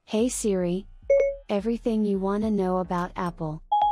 Hey Siri. Everything you want to know about Apple.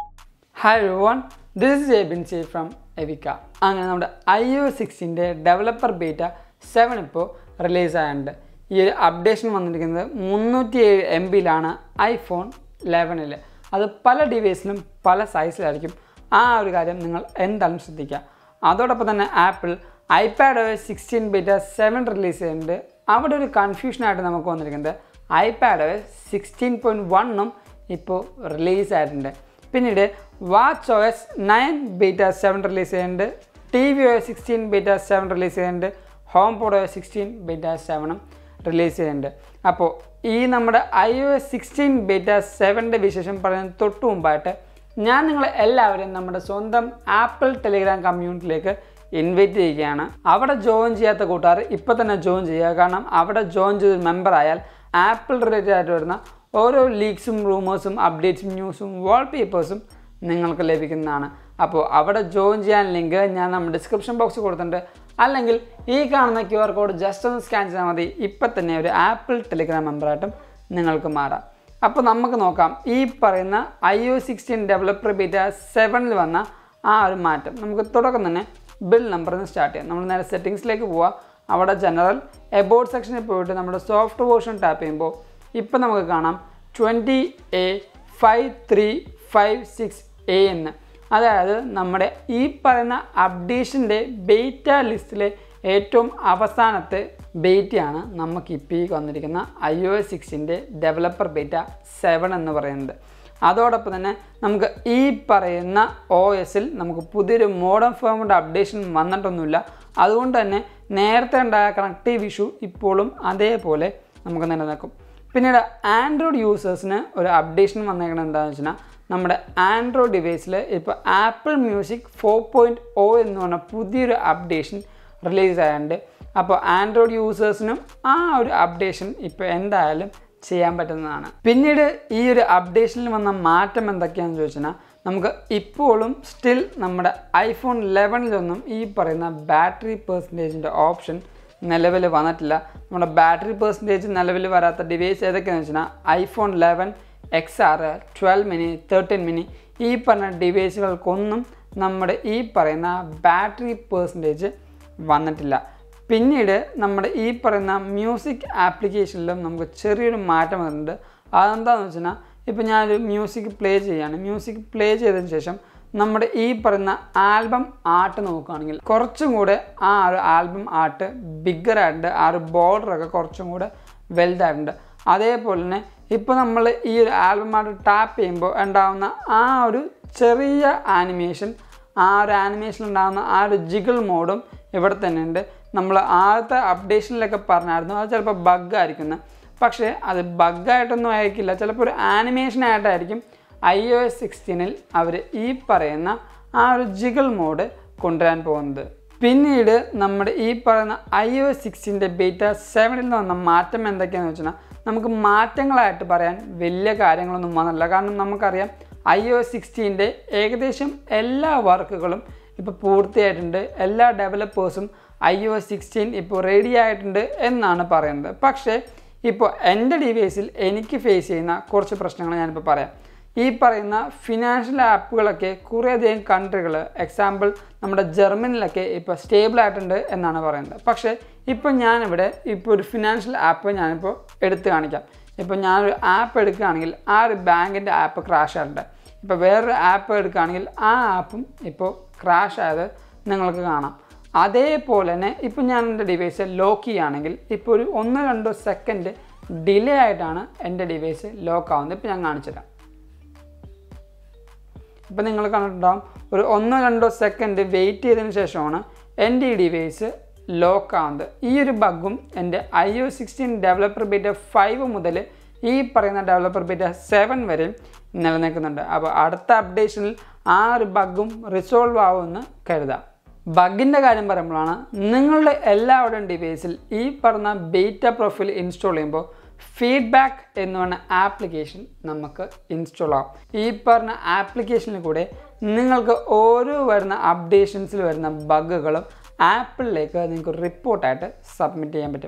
Hi everyone this is Abin C from എവിക്ക അങ്ങനെ നമ്മുടെ I O സിക്സിൻ്റെ developer beta seven ഇപ്പോൾ release ആയിട്ടുണ്ട് ഈ ഒരു അപ്ഡേഷൻ വന്നിരിക്കുന്നത് മുന്നൂറ്റി ഏഴ് എം ബിയിലാണ് ഐഫോൺ ലെവനിൽ അത് പല ഡിവൈസിലും പല സൈസിലായിരിക്കും ആ ഒരു കാര്യം നിങ്ങൾ എന്തായാലും ശ്രദ്ധിക്കുക അതോടൊപ്പം തന്നെ Apple iPad O sixteen beta seven release ചെയ്യുന്നുണ്ട് അവിടെ ഒരു കൺഫ്യൂഷനായിട്ട് നമുക്ക് വന്നിരിക്കുന്നത് ഐപാഡ് ഒ സിക്സ്റ്റീൻ പോയിൻറ്റ് വണ്ണും ഇപ്പോൾ റിലീസ് ആയിട്ടുണ്ട് പിന്നീട് watch O S nine beta seven release ചെയ്യുന്നുണ്ട് T V O S sixteen beta seven release ചെയ്യുന്നുണ്ട് HomePod O S sixteen beta സെവനും റിലീസ് ചെയ്യുന്നുണ്ട് അപ്പോൾ ഈ നമ്മുടെ I O S sixteen beta സെവൻ്റെ വിശേഷം പറയുന്നത് തൊട്ട് മുമ്പായിട്ട് ഞാൻ നിങ്ങളെ എല്ലാവരെയും നമ്മുടെ സ്വന്തം ആപ്പിൾ ടെലിഗ്രാം കമ്മ്യൂണിറ്റിയിലേക്ക് ഇൻവൈറ്റ് ചെയ്യുകയാണ് അവിടെ ജോയിൻ ചെയ്യാത്ത കൂട്ടുകാർ ഇപ്പോൾ തന്നെ ജോയിൻ ചെയ്യുക കാരണം അവിടെ ജോയിൻ ചെയ്ത് മെമ്പർ ആയാൽ ആപ്പിൾ റിലേറ്റഡ് ആയിട്ട് വരുന്ന ഓരോ ലീക്സും റൂമേഴ്സും അപ്ഡേറ്റ്സും ന്യൂസും വാൾപേപ്പേഴ്സും നിങ്ങൾക്ക് ലഭിക്കുന്നതാണ് അപ്പോൾ അവിടെ ജോയിൻ ചെയ്യാൻ ലിങ്ക് ഞാൻ നമ്മുടെ ഡിസ്ക്രിപ്ഷൻ ബോക്സിൽ കൊടുത്തിട്ടുണ്ട് അല്ലെങ്കിൽ ഈ കാണുന്ന ക്യു ആർ കോഡ് ജസ്റ്റ് ഒന്ന് സ്കാൻ ചെയ്താൽ മതി ഇപ്പം തന്നെ ഒരു ആപ്പിൾ ടെലിഗ്രാം മെമ്പറായിട്ടും നിങ്ങൾക്ക് മാറാം അപ്പോൾ നമുക്ക് നോക്കാം ഈ പറയുന്ന I O sixteen developer beta സെവനിൽ വന്ന ആ ഒരു മാറ്റം നമുക്ക് തുടക്കം തന്നെ ബിൽ നമ്പറിൽ നിന്ന് സ്റ്റാർട്ട് ചെയ്യാം നമ്മൾ നേരെ സെറ്റിങ്സിലേക്ക് പോവുക അവിടെ ജനറൽ എബോർഡ് സെക്ഷനിൽ പോയിട്ട് നമ്മുടെ സോഫ്റ്റ് വേർഷൻ ടാപ്പ് ചെയ്യുമ്പോൾ ഇപ്പം നമുക്ക് കാണാം twenty A five three five six A എന്ന് അതായത് നമ്മുടെ ഈ പറയുന്ന അപ്ഡേഷൻ്റെ ബേറ്റ ലിസ്റ്റിലെ ഏറ്റവും അവസാനത്തെ ബേറ്റയാണ് നമുക്ക് ഇപ്പോൾ ഈ വന്നിരിക്കുന്ന ഐ ഒ എസ് സിക്സിൻ്റെ ഡെവലപ്പർ ബേറ്റ സെവൻ എന്ന് പറയുന്നത് അതോടൊപ്പം തന്നെ നമുക്ക് ഈ പറയുന്ന ഒ എസിൽ നമുക്ക് പുതിയൊരു മോഡേൺ ഫേമിൻ്റെ അപ്ഡേഷൻ വന്നിട്ടൊന്നുമില്ല അതുകൊണ്ട് തന്നെ നേരത്തെ ഉണ്ടായ കണക്റ്റീവ് ഇഷ്യൂ ഇപ്പോഴും അതേപോലെ നമുക്ക് നിലനിൽക്കും പിന്നീട് ആൻഡ്രോയിഡ് യൂസേഴ്സിന് ഒരു അപ്ഡേഷൻ വന്നേക്കുന്നത് എന്താണെന്ന് വെച്ചാൽ നമ്മുടെ ആൻഡ്രോയിഡ് ഡിവൈസിൽ ഇപ്പോൾ Apple music four point O എന്ന് പറഞ്ഞ പുതിയൊരു അപ്ഡേഷൻ റിലീസ് ആയിട്ടുണ്ട് അപ്പോൾ ആൻഡ്രോയിഡ് യൂസേഴ്സിനും ആ ഒരു അപ്ഡേഷൻ ഇപ്പോൾ എന്തായാലും ചെയ്യാൻ പറ്റുന്നതാണ് പിന്നീട് ഈ ഒരു അപ്ഡേഷനിൽ വന്ന മാറ്റം എന്തൊക്കെയാണെന്ന് ചോദിച്ചാൽ നമുക്ക് ഇപ്പോഴും സ്റ്റിൽ നമ്മുടെ ഐഫോൺ ലെവനിലൊന്നും ഈ പറയുന്ന ബാറ്ററി പെർസെൻറ്റേജിൻ്റെ ഓപ്ഷൻ നിലവിൽ വന്നിട്ടില്ല നമ്മുടെ ബാറ്ററി പെർസെൻറ്റേജ് നിലവിൽ വരാത്ത ഡിവൈസ് ഏതൊക്കെയാണെന്ന് വെച്ചാൽ iPhone eleven X R twelve mini thirteen mini ഈ പറഞ്ഞ ഡിവൈസുകൾക്കൊന്നും നമ്മുടെ ഈ പറയുന്ന ബാറ്ററി പെർസെൻറ്റേജ് വന്നിട്ടില്ല പിന്നീട് നമ്മുടെ ഈ പറയുന്ന മ്യൂസിക് ആപ്ലിക്കേഷനിലും നമുക്ക് ചെറിയൊരു മാറ്റം വന്നിട്ടുണ്ട് അതെന്താണെന്ന് വെച്ചാൽ ഇപ്പോൾ ഞാനൊരു മ്യൂസിക് പ്ലേ ചെയ്യുകയാണ് മ്യൂസിക് പ്ലേ ചെയ്തതിന് ശേഷം നമ്മുടെ ഈ പറയുന്ന ആൽബം ആർട്ട് നോക്കുകയാണെങ്കിൽ കുറച്ചും കൂടെ ആ ഒരു ആൽബം ആർട്ട് ബിഗ്ഗറായിട്ടുണ്ട് ആ ഒരു ബോർഡറൊക്കെ കുറച്ചും കൂടെ വെൽതായിട്ടുണ്ട് അതേപോലെ തന്നെ ഇപ്പോൾ നമ്മൾ ഈ ഒരു ആൽബം ആർട്ട് ടാപ്പ് ചെയ്യുമ്പോൾ ഉണ്ടാകുന്ന ആ ഒരു ചെറിയ ആനിമേഷൻ ആ ഒരു ആനിമേഷൻ ഉണ്ടാകുന്ന ആ ഒരു ജിഗിൾ മോഡും ഇവിടെ തന്നെ ഉണ്ട് നമ്മൾ ആദ്യത്തെ അപ്ഡേഷനിലൊക്കെ പറഞ്ഞായിരുന്നു അത് ചിലപ്പോൾ ബഗ്ഗായിരിക്കുന്നത് പക്ഷേ അത് ബഗ്ഗായിട്ടൊന്നും ആയിരിക്കില്ല ചിലപ്പോൾ ഒരു ആനിമേഷനായിട്ടായിരിക്കും ഐ ഒ എസ് സിക്സ്റ്റീനിൽ അവർ ഈ പറയുന്ന ആ ഒരു ജിഗിൾ മോഡ് കൊണ്ടുവരാൻ പോകുന്നത് പിന്നീട് നമ്മുടെ ഈ പറയുന്ന ഐ ഒ എസ് സിക്സ്റ്റീൻ്റെ ബീറ്റ സെവനിൽ നിന്ന് വന്ന മാറ്റം എന്തൊക്കെയാണെന്ന് വെച്ചാൽ നമുക്ക് മാറ്റങ്ങളായിട്ട് പറയാൻ വലിയ കാര്യങ്ങളൊന്നും വന്നില്ല കാരണം നമുക്കറിയാം ഐ ഒ എസ് സിക്സ്റ്റീൻ്റെ ഏകദേശം എല്ലാ വർക്കുകളും ഇപ്പോൾ പൂർത്തിയായിട്ടുണ്ട് എല്ലാ ഡെവലപ്പേഴ്സും ഐ ഒ എസ് സിക്സ്റ്റീൻ ഇപ്പോൾ റെഡി ആയിട്ടുണ്ട് എന്നാണ് പറയുന്നത് പക്ഷേ ഇപ്പോൾ എൻ്റെ ഡിവൈസിൽ എനിക്ക് ഫേസ് ചെയ്യുന്ന കുറച്ച് പ്രശ്നങ്ങൾ ഞാനിപ്പോൾ പറയാം ഈ പറയുന്ന ഫിനാൻഷ്യൽ ആപ്പുകളൊക്കെ കുറേയധികം കൺട്രികൾ എക്സാമ്പിൾ നമ്മുടെ ജർമ്മനിലൊക്കെ ഇപ്പോൾ സ്റ്റേബിൾ ആയിട്ടുണ്ട് എന്നാണ് പറയുന്നത് പക്ഷേ ഇപ്പോൾ ഞാനിവിടെ ഇപ്പോൾ ഒരു ഫിനാൻഷ്യൽ ആപ്പ് ഞാനിപ്പോൾ എടുത്ത് കാണിക്കാം ഇപ്പോൾ ഞാനൊരു ആപ്പ് എടുക്കുകയാണെങ്കിൽ ആ ഒരു ബാങ്കിൻ്റെ ആപ്പ് ക്രാഷ് ആയിട്ടുണ്ട് ഇപ്പോൾ വേറൊരു ആപ്പ് എടുക്കുകയാണെങ്കിൽ ആ ആപ്പും ഇപ്പോൾ ക്രാഷ് ആയത് നിങ്ങൾക്ക് കാണാം അതേപോലെ തന്നെ ഇപ്പോൾ ഞാൻ എൻ്റെ ഡിവൈസ് ലോക്ക് ചെയ്യുകയാണെങ്കിൽ ഇപ്പോൾ ഒരു ഒന്ന് രണ്ടോ സെക്കൻഡ് ഡിലേ ആയിട്ടാണ് എൻ്റെ ഡിവൈസ് ലോക്ക് ആവുന്നത് ഇപ്പോൾ ഞാൻ കാണിച്ചുതരാം ഇപ്പോൾ നിങ്ങൾ കണ്ടിട്ടുണ്ടാകും ഒരു ഒന്നോ രണ്ടോ സെക്കൻഡ് വെയിറ്റ് ചെയ്തതിന് ശേഷമാണ് എൻ്റെ ഈ ഡിവൈസ് ലോക്ക് ആവുന്നത് ഈ ഒരു ബഗ്ഗും എൻ്റെ I O sixteen developer beta five മുതൽ ഈ പറയുന്ന ഡെവലപ്പർ ബീറ്റ സെവൻ വരെയും നിലനിൽക്കുന്നുണ്ട് അപ്പോൾ അടുത്ത അപ്ഡേഷനിൽ ആ ഒരു ബഗ്ഗും റിസോൾവ് ആവുമെന്ന് കരുതാം ബഗിൻ്റെ കാര്യം പറയുമ്പോഴാണ് നിങ്ങളുടെ എല്ലാവരുടെയും ഡിവൈസിൽ ഈ പറഞ്ഞ ബീറ്റ പ്രൊഫൈൽ ഇൻസ്റ്റാൾ ചെയ്യുമ്പോൾ ഫീഡ്ബാക്ക് എന്ന് പറഞ്ഞ ആപ്ലിക്കേഷൻ നമുക്ക് ഇൻസ്റ്റാൾ ആവും ഈ പറഞ്ഞ ആപ്ലിക്കേഷനിൽ കൂടെ നിങ്ങൾക്ക് ഓരോ വരുന്ന അപ്ഡേഷൻസിൽ വരുന്ന ബഗ്ഗുകളും ആപ്പിളിലേക്ക് നിങ്ങൾക്ക് റിപ്പോർട്ടായിട്ട് സബ്മിറ്റ് ചെയ്യാൻ പറ്റും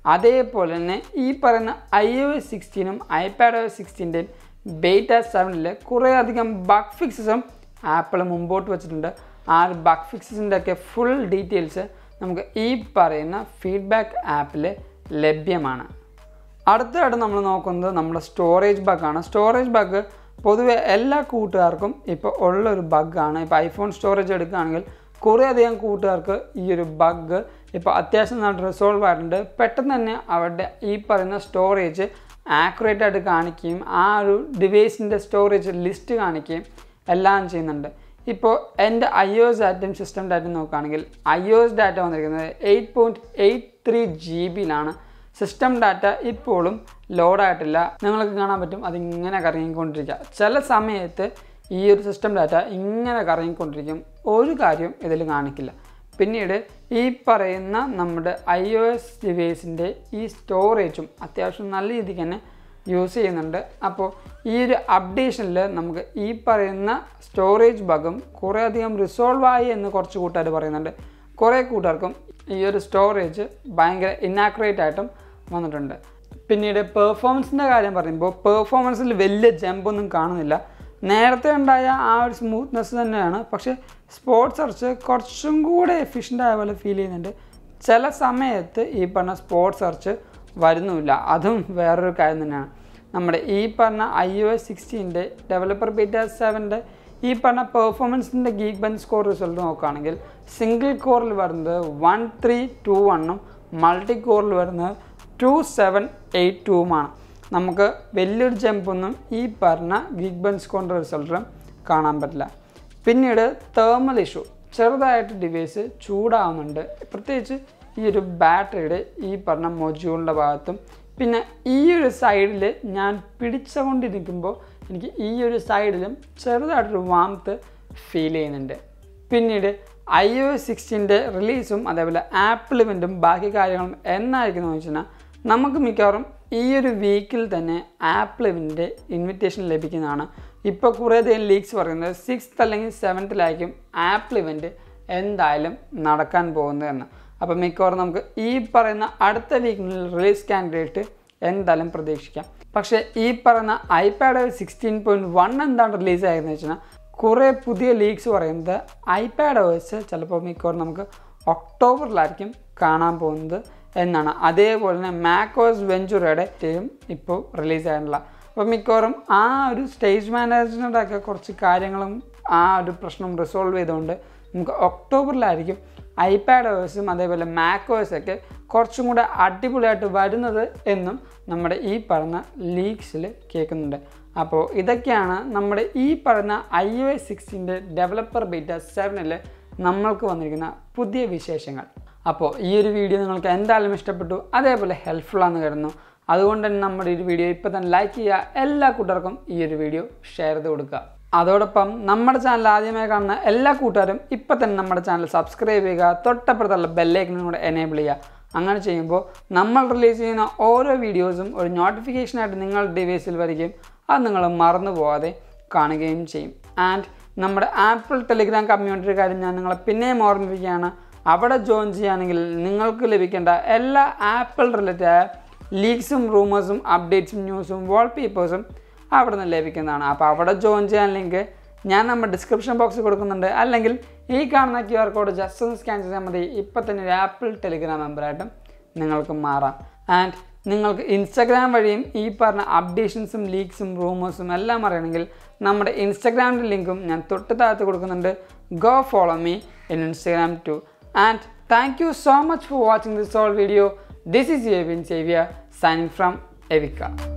അതേപോലെ തന്നെ ഈ പറയുന്ന ഐ ഒ എസ് സിക്സ്റ്റീനും ഐപാഡ് ഒ എസ് സിക്സ്റ്റീൻ്റെയും ബേറ്റ സെവനിൽ കുറേയധികം ബഗ് ഫിക്സസും ആപ്പിൾ മുമ്പോട്ട് വെച്ചിട്ടുണ്ട് ആ ഒരു ബഗ് ഫിക്സസിൻ്റെ ഒക്കെ ഫുൾ ഡീറ്റെയിൽസ് നമുക്ക് ഈ പറയുന്ന ഫീഡ്ബാക്ക് ആപ്പിൽ ലഭ്യമാണ് അടുത്തതായിട്ട് നമ്മൾ നോക്കുന്നത് നമ്മുടെ സ്റ്റോറേജ് ബഗ്ഗാണ് സ്റ്റോറേജ് ബഗ് പൊതുവെ എല്ലാ കൂട്ടുകാർക്കും ഇപ്പോൾ ഉള്ളൊരു ബഗ്ഗാണ് ഇപ്പോൾ ഐഫോൺ സ്റ്റോറേജ് എടുക്കുകയാണെങ്കിൽ കുറേയധികം കൂട്ടുകാർക്ക് ഈ ഒരു ബഗ് ഇപ്പോൾ അത്യാവശ്യം നന്നായിട്ട് റിസോൾവ് ആയിട്ടുണ്ട് പെട്ടെന്ന് തന്നെ അവരുടെ ഈ പറയുന്ന സ്റ്റോറേജ് ആക്യുറേറ്റ് ആയിട്ട് കാണിക്കുകയും ആ ഒരു ഡിവൈസിൻ്റെ സ്റ്റോറേജ് ലിസ്റ്റ് കാണിക്കുകയും എല്ലാം ചെയ്യുന്നുണ്ട് ഇപ്പോൾ എൻ്റെ ഐ ഒ എസ് ഡാറ്റയും സിസ്റ്റം ഡാറ്റയും നോക്കുകയാണെങ്കിൽ ഐ ഒ എസ് ഡാറ്റ വന്നിരിക്കുന്നത് eight point eight three G ബിയിലാണ് സിസ്റ്റം ഡാറ്റ ഇപ്പോഴും ലോഡായിട്ടില്ല നിങ്ങൾക്ക് കാണാൻ പറ്റും അതിങ്ങനെ കറങ്ങിക്കൊണ്ടിരിക്കുക ചില സമയത്ത് ഈ ഒരു സിസ്റ്റം ഡാറ്റ ഇങ്ങനെ കറങ്ങിക്കൊണ്ടിരിക്കും ഒരു കാര്യം ഇതിൽ കാണിക്കില്ല പിന്നീട് ഈ പറയുന്ന നമ്മുടെ ഐ ഒ എസ് ഡിവൈസിൻ്റെ ഈ സ്റ്റോറേജും അത്യാവശ്യം നല്ല രീതിക്ക് തന്നെ യൂസ് ചെയ്യുന്നുണ്ട് അപ്പോൾ ഈ ഒരു അപ്ഡേഷനിൽ നമുക്ക് ഈ പറയുന്ന സ്റ്റോറേജ് ബഗും കുറേയധികം റിസോൾവ് ആയി എന്ന് കുറച്ച് കൂട്ടുകാർ പറയുന്നുണ്ട് കുറേ കൂട്ടുകാർക്കും ഈ ഒരു സ്റ്റോറേജ് ഭയങ്കര ഇന്നാക്യുറേറ്റ് ആയിട്ടും വന്നിട്ടുണ്ട് പിന്നീട് പെർഫോമൻസിൻ്റെ കാര്യം പറയുമ്പോൾ പെർഫോമൻസിൽ വലിയ ജമ്പൊന്നും കാണുന്നില്ല നേരത്തെ ഉണ്ടായ ആ ഒരു സ്മൂത്ത്നെസ് തന്നെയാണ് പക്ഷേ സ്പോർട്സ് സെർച്ച് കുറച്ചും കൂടെ എഫിഷ്യൻ്റ് ആയ പോലെ ഫീൽ ചെയ്യുന്നുണ്ട് ചില സമയത്ത് ഈ പറഞ്ഞ സ്പോർട്സ് സെർച്ച് വരുന്നുമില്ല അതും വേറൊരു കാര്യം തന്നെയാണ് നമ്മുടെ ഈ പറഞ്ഞ ഐ ഒ എസ് സിക്സ്റ്റീൻ്റെ ഡെവലപ്പർ ബീറ്റ സെവൻ്റെ ഈ പറഞ്ഞ പെർഫോമൻസിൻ്റെ ഗീക്ക് ബെൻ സ്കോർ റിസൾട്ട് നോക്കുകയാണെങ്കിൽ സിംഗിൾ കോറിൽ വരുന്നത് വൺ ത്രീ ടു വണ്ണും മൾട്ടി കോറിൽ വരുന്നത് ടു സെവൻ എയ്റ്റ് ടൂവുമാണ് നമുക്ക് വലിയൊരു ജമ്പൊന്നും ഈ പറഞ്ഞ ഗീക്ക് ബെൻ സ്കോറിൻ്റെ റിസൾട്ടിലും കാണാൻ പറ്റില്ല പിന്നീട് തേർമൽ ഇഷ്യൂ ചെറുതായിട്ട് ഡിവൈസ് ചൂടാവുന്നുണ്ട് പ്രത്യേകിച്ച് ഈ ഒരു ബാറ്ററിയുടെ ഈ പറഞ്ഞ മൊജ്യൂളിൻ്റെ ഭാഗത്തും പിന്നെ ഈ ഒരു സൈഡിൽ ഞാൻ പിടിച്ചുകൊണ്ടിരിക്കുമ്പോൾ എനിക്ക് ഈ ഒരു സൈഡിലും ചെറുതായിട്ടൊരു വാംത്ത് ഫീൽ ചെയ്യുന്നുണ്ട് പിന്നീട് ഐ ഒ സിക്സ്റ്റീൻ്റെ റിലീസും അതേപോലെ ആപ്പിൾ ഇവൻറ്റും ബാക്കി കാര്യങ്ങളും എന്നായിരിക്കും എന്ന് വെച്ചാൽ നമുക്ക് മിക്കവാറും ഈ ഒരു വീക്കിൽ തന്നെ ആപ്പിൾ ഇവൻ്റെ ഇൻവിറ്റേഷൻ ലഭിക്കുന്നതാണ് ഇപ്പോൾ കുറേയധികം ലീക്സ് പറയുന്നത് സിക്സ്ത് അല്ലെങ്കിൽ സെവൻത്തിലായിരിക്കും ആപ്പിൾ ഇവൻറ്റ് എന്തായാലും നടക്കാൻ പോകുന്നതെന്ന് അപ്പോൾ മിക്കവാറും നമുക്ക് ഈ പറയുന്ന അടുത്ത വീക്കിനുള്ളിൽ റിലീസ് കാൻഡിഡേറ്റ് എന്തായാലും പ്രതീക്ഷിക്കാം പക്ഷേ ഈ പറയുന്ന ഐപാഡ് സിക്സ്റ്റീൻ പോയിൻറ്റ് വൺ എന്താണ് റിലീസ് ആയതെന്ന് വെച്ചാൽ കുറേ പുതിയ ലീക്സ് പറയുന്നത് ഐപാഡ് ഓസ് ചിലപ്പോൾ മിക്കവാറും നമുക്ക് ഒക്ടോബറിലായിരിക്കും കാണാൻ പോകുന്നത് എന്നാണ് അതേപോലെ തന്നെ മാക്കോസ് വെഞ്ചുറയുടെ ടീം ഇപ്പോൾ റിലീസ് ആയിട്ടുള്ള അപ്പോൾ മിക്കവാറും ആ ഒരു സ്റ്റേജ് മാനേജ്മെൻ്റ് ഒക്കെ കുറച്ച് കാര്യങ്ങളും ആ ഒരു പ്രശ്നം റിസോൾവ് ചെയ്തുകൊണ്ട് നമുക്ക് ഒക്ടോബറിലായിരിക്കും ഐപാഡ് ഓസും അതേപോലെ മാക്കോസ് ഒക്കെ കുറച്ചും കൂടെ അടിപൊളിയായിട്ട് വരുന്നത് എന്നും നമ്മുടെ ഈ പറഞ്ഞ ലീക്സിൽ കേൾക്കുന്നുണ്ട് അപ്പോൾ ഇതൊക്കെയാണ് നമ്മുടെ ഈ പറഞ്ഞ ഐ ഒ എസ് സിക്സ്റ്റീൻ്റെ ഡെവലപ്പർ ബീറ്റ സെവനിൽ നമ്മൾക്ക് വന്നിരിക്കുന്ന പുതിയ വിശേഷങ്ങൾ അപ്പോൾ ഈ ഒരു വീഡിയോ നിങ്ങൾക്ക് എന്തായാലും ഇഷ്ടപ്പെട്ടു അതേപോലെ ഹെൽപ്ഫുൾ ആണെന്ന് കരുതുന്നു അതുകൊണ്ട് തന്നെ നമ്മുടെ ഈ വീഡിയോ ഇപ്പോൾ തന്നെ ലൈക്ക് ചെയ്യുക എല്ലാ കൂട്ടുകാർക്കും ഈ ഒരു വീഡിയോ ഷെയർ ചെയ്ത് കൊടുക്കുക അതോടൊപ്പം നമ്മുടെ ചാനൽ ആദ്യമായി കാണുന്ന എല്ലാ കൂട്ടുകാരും ഇപ്പം തന്നെ നമ്മുടെ ചാനൽ സബ്സ്ക്രൈബ് ചെയ്യുക തൊട്ടപ്പുറത്തുള്ള ബെല്ലൈക്കനും കൂടെ എനേബിൾ ചെയ്യുക അങ്ങനെ ചെയ്യുമ്പോൾ നമ്മൾ റിലീസ് ചെയ്യുന്ന ഓരോ വീഡിയോസും ഒരു നോട്ടിഫിക്കേഷനായിട്ട് നിങ്ങളുടെ ഡിവൈസിൽ വരികയും അത് നിങ്ങൾ മറന്നു പോകാതെ കാണുകയും ചെയ്യും ആൻഡ് നമ്മുടെ ആപ്പിൾ ടെലിഗ്രാം കമ്മ്യൂണിറ്റിയുടെ കാര്യം ഞാൻ നിങ്ങളെ പിന്നെയും ഓർമ്മിപ്പിക്കുകയാണ് അവിടെ ജോയിൻ ചെയ്യുകയാണെങ്കിൽ നിങ്ങൾക്ക് ലഭിക്കേണ്ട എല്ലാ ആപ്പിൾ റിലേറ്റഡ് ആയ ലീക്സും റൂമേഴ്സും അപ്ഡേറ്റ്സും ന്യൂസും വാൾപേപ്പേഴ്സും അവിടെ നിന്ന് ലഭിക്കുന്നതാണ് അപ്പോൾ അവിടെ ജോയിൻ ചെയ്യാൻ ലിങ്ക് ഞാൻ നമ്മുടെ ഡിസ്ക്രിപ്ഷൻ ബോക്സിൽ കൊടുക്കുന്നുണ്ട് അല്ലെങ്കിൽ ഈ കാണുന്ന ക്യു ആർ കോഡ് ജസ്റ്റ് ഒന്ന് സ്കാൻ ചെയ്താൽ മതി ഇപ്പം തന്നെ ഒരു ആപ്പിൾ ടെലിഗ്രാം മെമ്പറായിട്ടും നിങ്ങൾക്ക് മാറാം ആൻഡ് നിങ്ങൾക്ക് ഇൻസ്റ്റാഗ്രാം വഴിയും ഈ പറഞ്ഞ അപ്ഡേഷൻസും ലീക്സും റൂമേഴ്സും എല്ലാം അറിയണമെങ്കിൽ നമ്മുടെ ഇൻസ്റ്റാഗ്രാമിൻ്റെ ലിങ്കും ഞാൻ തൊട്ട് താഴത്ത് കൊടുക്കുന്നുണ്ട് go follow me in Instagram too and thank you so much for watching this all video this is Ubin Xavier signing from എവിക്ക